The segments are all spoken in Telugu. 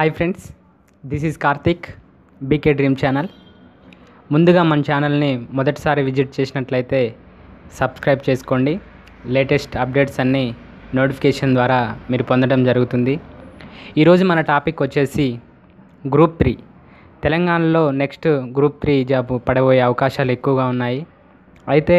hi friends this is Karthik BK dream channel ముందుగా మన ఛానల్ని మొదటిసారి విజిట్ చేసినట్లయితే సబ్స్క్రైబ్ చేసుకోండి లేటెస్ట్ అప్డేట్స్ అన్నీ నోటిఫికేషన్ ద్వారా మీరు పొందడం జరుగుతుంది ఈరోజు మన టాపిక్ వచ్చేసి గ్రూప్ త్రీ తెలంగాణలో నెక్స్ట్ గ్రూప్ త్రీ జాబ్ పడబోయే అవకాశాలు ఎక్కువగా ఉన్నాయి అయితే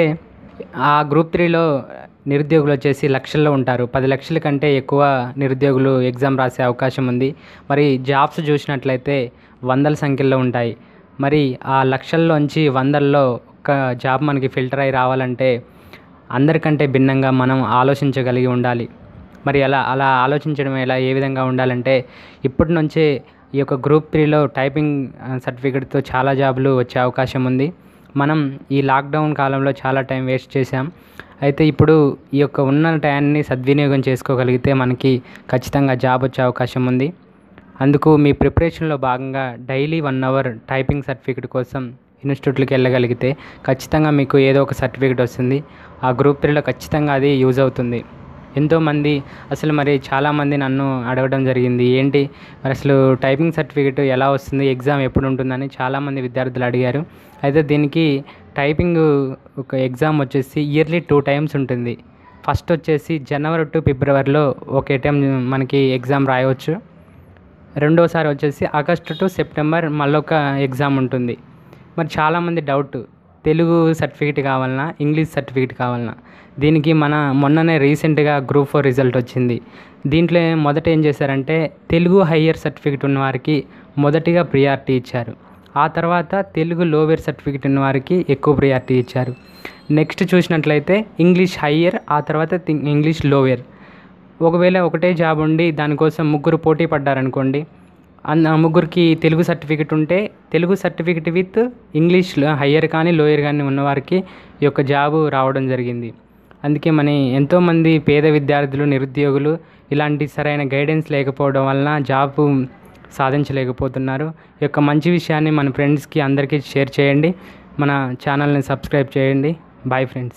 ఆ గ్రూప్ త్రీలో నిరుద్యోగులు వచ్చేసి లక్షల్లో ఉంటారు పది లక్షల కంటే ఎక్కువ నిరుద్యోగులు ఎగ్జామ్ రాసే అవకాశం ఉంది మరి జాబ్స్ చూసినట్లయితే వందల సంఖ్యలో ఉంటాయి మరి ఆ లక్షల్లోంచి వందల్లో ఒక జాబ్ మనకి ఫిల్టర్ అయి రావాలంటే అందరికంటే భిన్నంగా మనం ఆలోచించగలిగి ఉండాలి మరి అలా అలా ఆలోచించడం ఎలా ఏ విధంగా ఉండాలంటే ఇప్పటి నుంచే ఈ యొక్క గ్రూప్ త్రీలో టైపింగ్ సర్టిఫికేట్తో చాలా జాబులు వచ్చే అవకాశం ఉంది మనం ఈ లాక్డౌన్ కాలంలో చాలా టైం వేస్ట్ చేసాం అయితే ఇప్పుడు ఈ యొక్క ఉన్న టైంని సద్వినియోగం చేసుకోగలిగితే మనకి ఖచ్చితంగా జాబ్ వచ్చే అవకాశం ఉంది అందుకు మీ ప్రిపరేషన్లో భాగంగా daily one hour typing certificate కోసం ఇన్స్టిట్యూట్కి వెళ్ళగలిగితే ఖచ్చితంగా మీకు ఏదో ఒక సర్టిఫికేట్ వస్తుంది ఆ గ్రూప్ త్రీలో ఖచ్చితంగా అది యూజ్ అవుతుంది ఎంతోమంది అసలు మరి చాలామంది నన్ను అడగడం జరిగింది ఏంటి మరి అసలు టైపింగ్ సర్టిఫికేట్ ఎలా వస్తుంది ఎగ్జామ్ ఎప్పుడు ఉంటుందని చాలామంది విద్యార్థులు అడిగారు అయితే దీనికి టైపింగ్ ఒక ఎగ్జామ్ వచ్చేసి ఇయర్లీ టూ టైమ్స్ ఉంటుంది ఫస్ట్ వచ్చేసి జనవరి టు ఫిబ్రవరిలో ఒక టైం మనకి ఎగ్జామ్ రాయవచ్చు రెండోసారి వచ్చేసి ఆగస్టు టు సెప్టెంబర్ మళ్ళొక ఎగ్జామ్ ఉంటుంది మరి చాలామంది డౌట్ తెలుగు సర్టిఫికేట్ కావాలన్నా ఇంగ్లీష్ సర్టిఫికేట్ కావాలన్నా దీనికి మన మొన్ననే రీసెంట్గా గ్రూప్ ఫోర్ రిజల్ట్ వచ్చింది దీంట్లో మొదట ఏం చేశారంటే తెలుగు హయ్యర్ సర్టిఫికేట్ ఉన్న వారికి మొదటిగా ప్రియారిటీ ఇచ్చారు ఆ తర్వాత తెలుగు లోవేర్ సర్టిఫికేట్ ఉన్న వారికి ఎక్కువ ప్రియారిటీ ఇచ్చారు నెక్స్ట్ చూసినట్లయితే ఇంగ్లీష్ హయ్యర్ ఆ తర్వాత ఇంగ్లీష్ లోవేర్ ఒకవేళ ఒకటే జాబ్ ఉండి దానికోసం ముగ్గురు పోటీ పడ్డారనుకోండి అన్న ముగ్గురికి తెలుగు సర్టిఫికెట్ ఉంటే Telugu certificate with English higher కానీ లోయర్ కానీ ఉన్నవారికి ఈ యొక్క జాబు రావడం జరిగింది అందుకే మన ఎంతోమంది పేద విద్యార్థులు నిరుద్యోగులు ఇలాంటి సరైన గైడెన్స్ లేకపోవడం వలన జాబ్ సాధించలేకపోతున్నారు ఈ యొక్క మంచి విషయాన్ని మన ఫ్రెండ్స్కి అందరికీ షేర్ చేయండి మన ఛానల్ని సబ్స్క్రైబ్ చేయండి బాయ్ ఫ్రెండ్స్